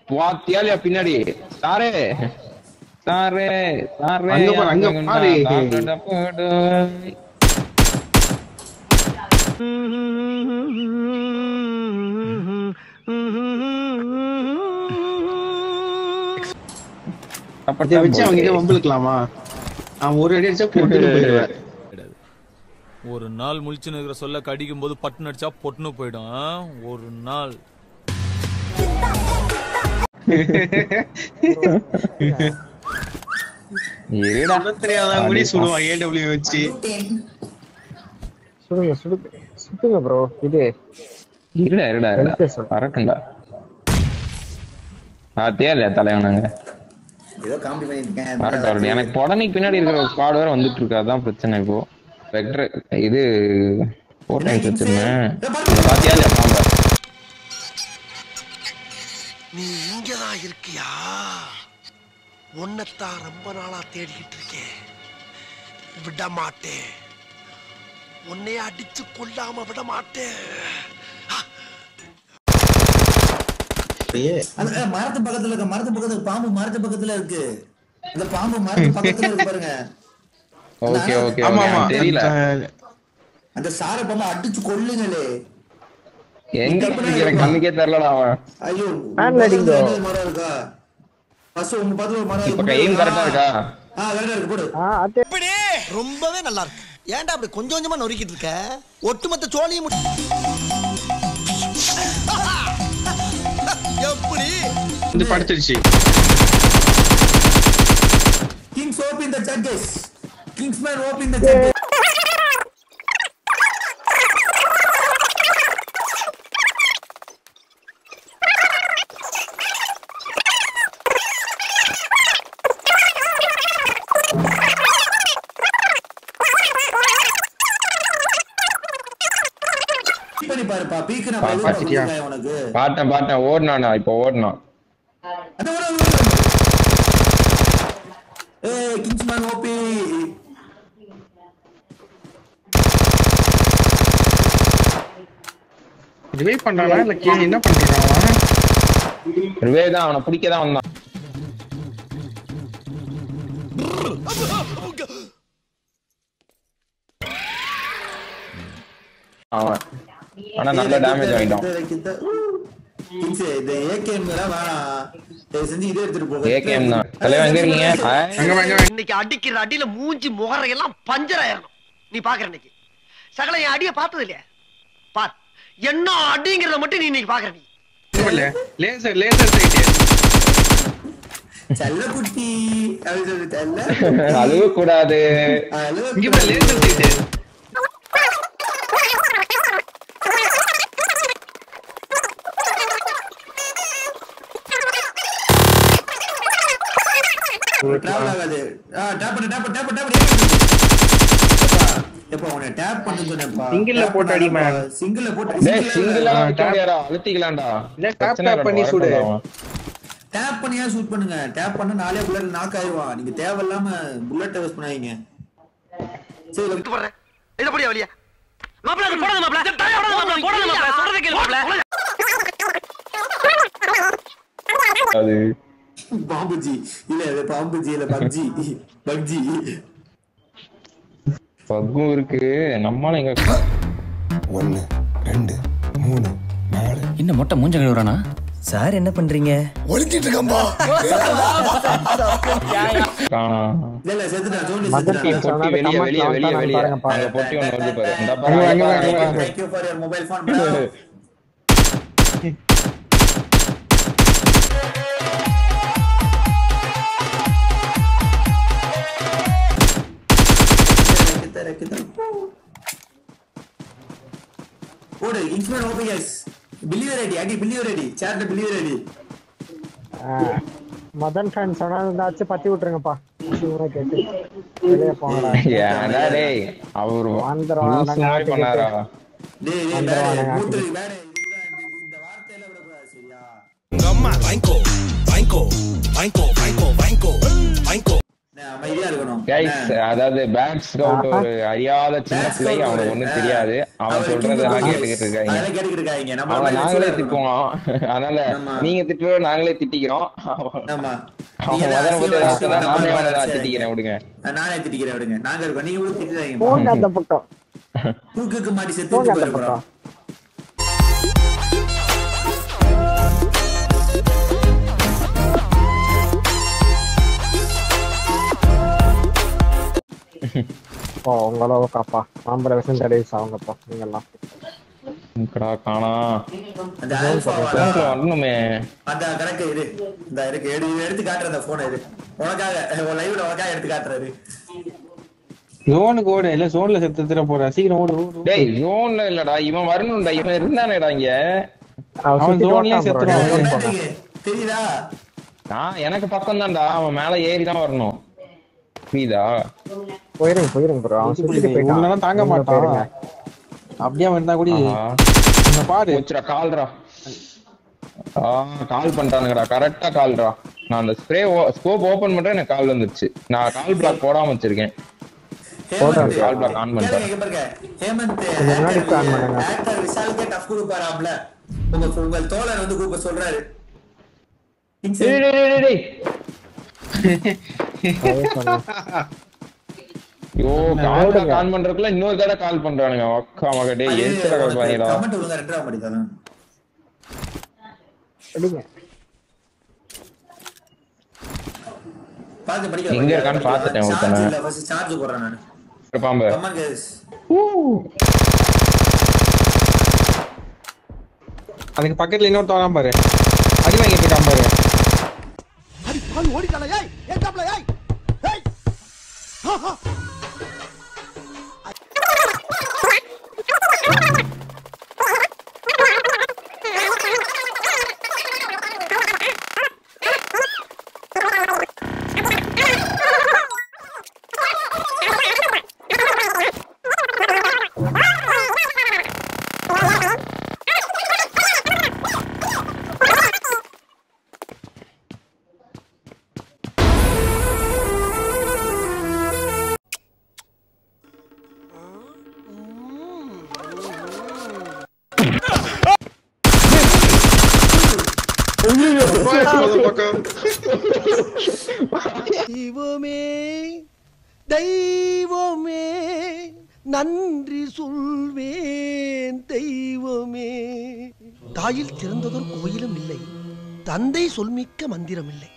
பாத்தியாலியா பின்னாடி சாரே சாரே சாரே அங்க பாரு, அங்க பாரு. இதை வச்சு அவங்க கிட்ட வம்பிழுக்கலாமா அவன் ஒரு அடி அடிச்சா போட்டு போயிடுவேன் ஒரு நாள் முழிச்சுன்னு இருக்கிற சொல்ல கடிக்கும் போது பட்டுன்னு அடிச்சா பொட்டுன்னு போயிடும் ஆ? ஒரு நாள் இருடா தெரியாதான் கூட சுடுவான் ஏடபிள்யூ வச்சு சுடுங்க சுடுங்க சுடுங்க ப்ரோ இது இருடா இருடா இருடா எடுத்து சொல்லு. பறக்கண்டா பாத்தியா இல்லையா தலைவனுங்க ஏதோ காமெடி பண்ணிருக்கேன் வரட்டும் வரட்டும் எனக்கு புடனைக்கு பின்னாடி இருக்கிற ஒரு ஸ்குவாட் வேற வந்துட்டு இருக்கு அதான் பிரச்சனை இப்போ வெக்டர் இது ஃபோர் டைம்ஸ் வச்சிருந்தேன் இதை பாத்தியா இல்லையா பாம்ப நீ இங்கதான் இருக்கியா உன்னைத்தான் ரொம்ப நாளா தேடிக்கிட்டு இருக்கேன் விட மாட்டேன் உன்னைய அடிச்சு கொல்லாம விட மாட்டேன் அந்த அஹ், மரத்து பக்கத்துல இருக்க மரத்து பக்கத்துல பாம்பு மரத்து பக்கத்துல இருக்கு அந்த பாம்பு மரத்து பக்கத்துல இருக்கு பாருங்க ஓகே ஓகே ஆமா ஓகே ஆமா தெரியல அந்த சார பாம்பு அடிச்சு கொல்லுங்களே எங்க இருக்கு? எனக்கு கண்ணுக்கே தெரியலடா அவன் ஐயோ Fan அடிங்க. பக்கத்துல மரம் இருக்கா ஃபர்ஸ்ட் உங்க பக்கத்துல ஒரு மரம் இப்ப இருக்கு. கையும் கரெக்டா இருக்கா ஆ கரெக்டா இருக்கு போடு ஆ அது ரொம்பவே நல்லா இருக்கு ஏன்டா அப்படி கொஞ்சம் கொஞ்சமா நொறுக்கிட்டு இருக்க ஒட்டுமொத்த சோழியும் முடி- எப்படி வந்து படுத்துருச்சு kings open the circus kings man open the circus பண்ணி பாருப்பா பீக்கு நான் பதில் பாத்துட்டியா? சொல்லிருக்கேன் உனக்கு பாட்டேன் பாட்டேன் ஓடினானா இப்ப ஓடினான் அந்த ஒரு ஒரு- ஏய் கிங்ஸ்மேன் ஓபி ரிவைவ் பண்றானா இல்ல கேள்வி என்ன பண்றான் அவன் ரிவே தான் அவனை பிடிக்க தான் வந்தான் அவன் ஆனா நல்ல டேமேஜ் ஆகிட்டான் கிங்ஸ் இந்த ஏகேஎம் எல்லாம் வேணாம் தயவு செஞ்சு இதே எடுத்துட்டு போங்க ஏகேஎம் தான் தலைவன் எங்க இருக்கீங்க ஹாய். அங்க வாங்க வாங்க. இன்னைக்கு அடிக்கிற அடியில மூஞ்சி முகரையெல்லாம் பஞ்சர் ஆயிரணும் நீ பாக்குற இன்னைக்கு சகல என் அடிய பார்த்தது இல்லையா பார் என்ன அடிங்கிறத மட்டும் நீ இன்னைக்கு பாக்குற நீ இல்ல லேசர் லேசர் சைட் செல்ல குட்டி அப்படின்னு சொல்லி செல்ல அழுவ கூடாது அழுவ இங்க பாரு லேசர் சைட் டிராவல் ஆகாது ஆ டேப் பண்ணு டேப் பண்ணு டேப் பண்ணு டேப் எப்பா உன்னை டேப் பண்ணு சொன்னேன்ப்பா Single ல போட்டு அடி, man. சிங்கிள்ல போட்டு டேய் சிங்கிளா ஆ, வைக்க முடியாதா அழுத்திக்கலாம்டா இல்ல, tap பிரச்சனை tap இல்ல, பண்ணி வரட்டும் சுடு. அவன். டேப் பண்ணியா ஷூட் பண்ணுங்க டேப் பண்ண நாளே புல்லட் நாக் ஆயிடுவான் நீங்க தேவையில்லாம புல்லட் வேஸ்ட் பண்ணாதீங்க சரி விட்டு போடுறேன் இதை படியா வழியா மாப்பிள்ள அது போடாத மாப்பிள்ள போடாத மாப்பிள்ள போடாத மாப்பிள்ள சொல்றதை கேளு மாப்பிள்ள அது பாம்புஜி இல்ல இது பாம்புஜி இல்ல பப்ஜி பப்ஜி பக்கும் இருக்கு நம்மளால எங்க ஒன்னு ரெண்டு மூணு நாலு என்ன மொட்டை மூஞ்ச கழுவுறானா சார் என்ன பண்றீங்க ஒளிஞ்சிட்டு இருக்கம்பா காணா இல்ல இல்ல செத்துட்டான் ஜோனி பொட்டி செத்துட்டான் பொட்டி வெளிய வெளிய வெளிய வெளிய பாருங்கப்பா. அங்க பொட்டி ஒண்ணு வருது பாரு இந்த அங்க வாங்க, வாங்க, பாரு வாங்க. Thank you for your mobile phone, bro. கிட்ட, கிட்ட. போடு இன்ஸ்மென்ட் ஓபன் எஸ் பிலிவர் ஐடி அடி பிலிவர் ஐடி சேட்ல பிலிவர் ஐடி மதன் ஃபேன் சொன்னதாச்சும் பத்தி விட்டுருங்கப்பா ஊரை கேட்டு வெளியே போங்கடா ஏன்டா டேய் அவரு வந்துருவான், லூசு மாதிரி நாட்டுக்கு பண்ணாரா டேய் டேய் வந்துருவானுங்க. வேற மூத்திரி வேற இதுதான் இந்த- இந்த வார்த்தையில விடக்கூடாது சரியா அம்மா வாங்கிக்கோ வாங்கிக்கோ வாங்கிக்கோ வாங்கிக்கோ வாங்கிக்கோ வாங்கிக்கோ நான் அமைதியா இரு இருக்கணும் கைஸ் அதாவது பேட் ஸ்கவுட் ஒரு அறியாத சின்ன Back பிள்ளை scout அவனுக்கு ஒரு, ஒண்ணும் ஆ, தெரியாது அவன் அவர் சொல்றதெல்லாம் keep கேட்டுக்கிட்டு இருக்காங்க அதெல்லாம் கேட்டுக்கிட்டு இருக்காங்க நம்ம அவனை மாதிரி நாங்களே இருக்கணும். திட்டுவோம் அதனால ஆமா. நீங்க திட்டுறோம் நாங்களே திட்டிக்கிறோம் அவன் ஆமா அவன் நீங்க தான் முதல்ல பத்தி அசிங்கம் நான் நானே அசிங்கம் அவனை தான் சரி. திட்டிக்கிறேன் விடுங்க நானே திட்டிக்கிறேன் விடுங்க நாங்க இருக்கோம் நீங்க கூட திட்டுறாங்க போங்க அந்த பக்கம் தூக்குக்கு மாட்டி செத்து போங்க அந்த போயிருக்கிறோம் பக்கம் ஓ உங்களோட காப்பா மாம்பழ விஷம் தடவி சாவுங்கப்பா நீங்கெல்லாம் இருக்கடா காணா அந்த ஆல்பா போன்ல வரணுமே அந்த கணக்கு இது இந்த இருக்கு எடு இது எடுத்து காட்டுற அந்த போன் இது உனக்காக உன் லைவ்ல உனக்காக எடுத்து காட்டுறாரு ஜோனுக்கு ஓடு இல்ல ஜோன்ல செத்து திர போற சீக்கிரம் ஓடு ஓடு, ஓடு டேய் ஜோன்ல இல்லடா இவன் வரணும்டா இவன் இருந்தானேடா இங்க அவன் அவன் சுத்திட்டு zone லயே வரட்டான் bro, செத்துருவான். நீங்க போங்க. என்னத்துக்கு? தெரியுதா நான் எனக்கு பக்கம் தான்டா அவன் மேல ஏறி தான் வரணும் புரியுதா போயிருங்க போயிருங்க ப்ரோ அவன் சுத்திட்டு போயிட்டான் உள்ளலாம் தாங்க நீங்க மாட்டான் போயிருங்க. அப்படியே வந்தா கூட ஆஹா. இந்த பாரு போச்சுடா கால்ரா ஆ கால் பண்ணிட்டானுங்கடா கரெக்டா கால்ரா நான் அந்த ஸ்ப்ரே ஸ்கோப் ஓபன் பண்றேன் எனக்கு கால் வந்துருச்சு நான் கால் பிளாக் போடாம வச்சிருக்கேன் ஹேமந்த் கால் பிளாக் ஆன் பண்ணிட்டேன் கேளுங்க, இங்க பாருங்க. ஹேமந்த் கொஞ்சம் முன்னாடி actor- plan பண்ணுங்க. actor விஷாலுக்கே tough கொடுப்பாராம்ல. உங்க உங்க தோழர் வந்து கூப்பிட சொல்றாரு டேய் டேய் டேய், டேய் அதே சொன்னேன். ஐயோ கால் பிளாக் ஆன் பண்றதுக்குள்ள இன்னொரு தடவை கால் பண்றானுங்க அக்கா மக டேய் அது எரிச்சல உனக்கு கலப்பாங்கடா comment ஒழுங்கா ரெண்டரை மாட்டேங்குதா? அடிங்க. பார்த்து படிக்க எங்க இருக்கான்னு பார்த்துட்டேன் Charge ஒருத்தனை. இல்ல, first charge போடுறேன் நானு. பாம்பு Come on, guys. அதுக்கு பக்கத்துல இன்னொரு தோறான் பாரு அடி வாங்கிட்டு இருக்கான் பாரு தெய்வமே தெய்வமே நன்றி சொல்வேன் தெய்வமே தாயில் சிறந்ததொரு கோயிலும் இல்லை தந்தை சொல்மிக்க மந்திரம் இல்லை